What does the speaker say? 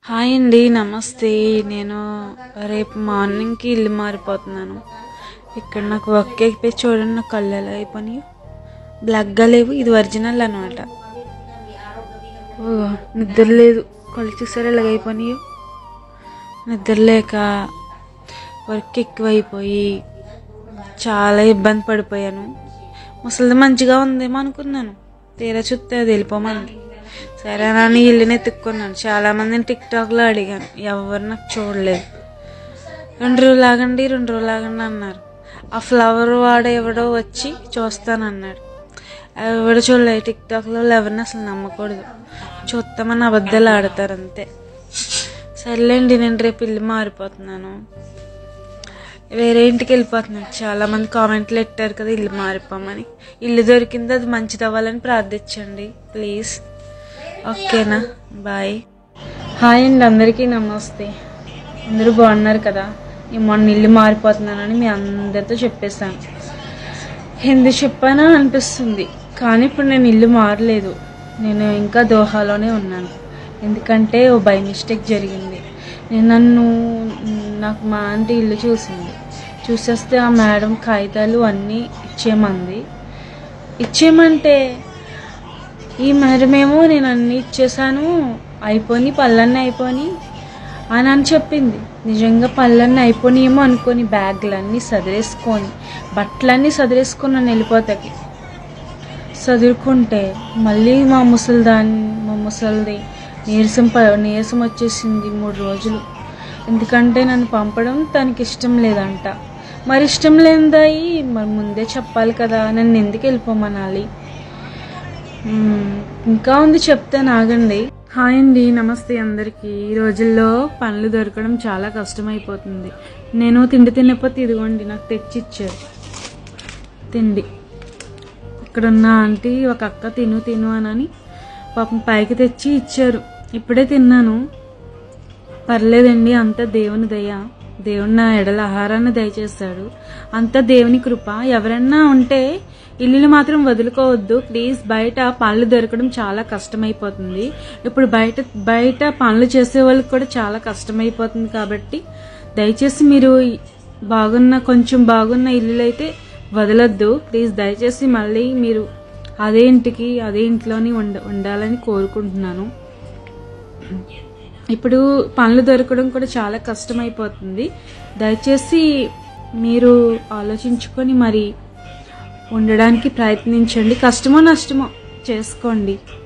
Hi అండి నమస్తే నేను రేపు మార్నింగ్కి ఇల్లు మారిపోతున్నాను ఇక్కడ నాకు వర్క్ అయిపోయి చూడండి నా కళ్ళు ఎలా అయిపోయినాయి బ్లాక్గా లేవు ఇది ఒరిజినల్ అనమాట నిద్ర లేదు కళ్ళు చూసారు ఎలాగ అయిపోయినాయో నిద్ర లేక వర్క్ ఎక్కువైపోయి చాలా ఇబ్బంది పడిపోయాను ముసలిది మంచిగా ఉందేమో అనుకున్నాను తీరా చూస్తే అది వెళ్ళిపోమంది సరే అని ఇల్లుని ఎత్తుక్కున్నాను చాలామందిని టిక్ టాక్లో అడిగాను ఎవరు నాకు చూడలేదు రెండు రోజులు ఆగండి రెండు రోజులు ఆగండి అన్నారు ఆ ఫ్లవర్ వాడు ఎవడో వచ్చి చూస్తానన్నాడు ఎవడో చూడలేదు టిక్ టాక్లో ఎవరిని అసలు నమ్మకూడదు చూస్తామని అబద్ధాలు ఆడతారు అంతే సర్లేండి నేను రేపు ఇల్లు మారిపోతున్నాను వేరే ఇంటికి వెళ్ళిపోతున్నాను చాలా మంది కామెంట్లు పెట్టారు కదా ఇల్లు మారిపోమని ఇల్లు దొరికింది అది మంచిది అవ్వాలని ప్రార్థించండి ప్లీజ్ ఓకేనా బాయ్ హాయ్ అండి అందరికీ నమస్తే అందరూ బాగున్నారు కదా నేను మొన్న ఇల్లు మారిపోతున్నానని మీ అందరితో చెప్పేశాను ఎందుకు చెప్పానా అనిపిస్తుంది కానీ ఇప్పుడు నేను ఇల్లు మారలేదు నేను ఇంకా దోహాలోనే ఉన్నాను ఎందుకంటే ఓ బై మిస్టేక్ జరిగింది నేను నన్ను నాకు మా ఆంటీ ఇల్లు చూసింది చూసేస్తే ఆ మేడం కాగితాలు అన్నీ ఇచ్చేయమంది ఇచ్చేయమంటే ఈ మేడమేమో నేను అన్నీ ఇచ్చేసాను అయిపోయి పళ్ళన్నీ అయిపోయి అని అని చెప్పింది నిజంగా పళ్ళన్నీ అయిపోయినాయేమో అనుకొని బ్యాగులన్నీ సదిరేసుకొని బట్టలన్నీ సదిరేసుకొని నన్ను వెళ్ళిపోతాకి చదువుకుంటే మళ్ళీ మా ముసలిదాన్ని మా ముసలిది నీరసం ప నీరసం వచ్చేసింది మూడు రోజులు ఎందుకంటే నన్ను పంపడం తనకి ఇష్టం లేదంట మరి ఇష్టం లేదాయి మరి ముందే చెప్పాలి కదా నన్ను ఎందుకు వెళ్ళిపోమనాలి మ్మ్. ఇంకా ఉంది చెప్తే నాగండి హాయ్ అండి నమస్తే అందరికీ ఈ రోజుల్లో పనులు దొరకడం చాలా కష్టమైపోతుంది నేను తిండి తినకపోతే ఇదిగోండి నాకు తెచ్చి ఇచ్చారు తిండి ఇక్కడ ఉన్న ఆంటీ ఒక అక్క తిను తిను అనని పాపం పైకి తెచ్చి ఇచ్చారు ఇప్పుడే తిన్నాను పర్లేదండి అంత దేవుని దయ దేవుని నా ఎడల ఆహారాన్ని దయచేస్తాడు అంత దేవుని కృప ఎవరన్నా ఉంటే ఇల్లులు మాత్రం వదులుకోవద్దు ప్లీజ్ బయట పనులు దొరకడం చాలా కష్టమైపోతుంది ఇప్పుడు బయట బయట పనులు చేసే వాళ్ళకి కూడా చాలా కష్టమైపోతుంది కాబట్టి దయచేసి మీరు బాగున్న కొంచెం బాగున్న ఇల్లులు అయితే వదలొద్దు ప్లీజ్ దయచేసి మళ్ళీ మీరు అదే ఇంటికి అదే ఇంట్లోని ఉండ ఉండాలని కోరుకుంటున్నాను ఇప్పుడు పనులు దొరకడం కూడా చాలా కష్టమైపోతుంది దయచేసి మీరు ఆలోచించుకొని మరి ఉండడానికి ప్రయత్నించండి కష్టమో నష్టమో చేసుకోండి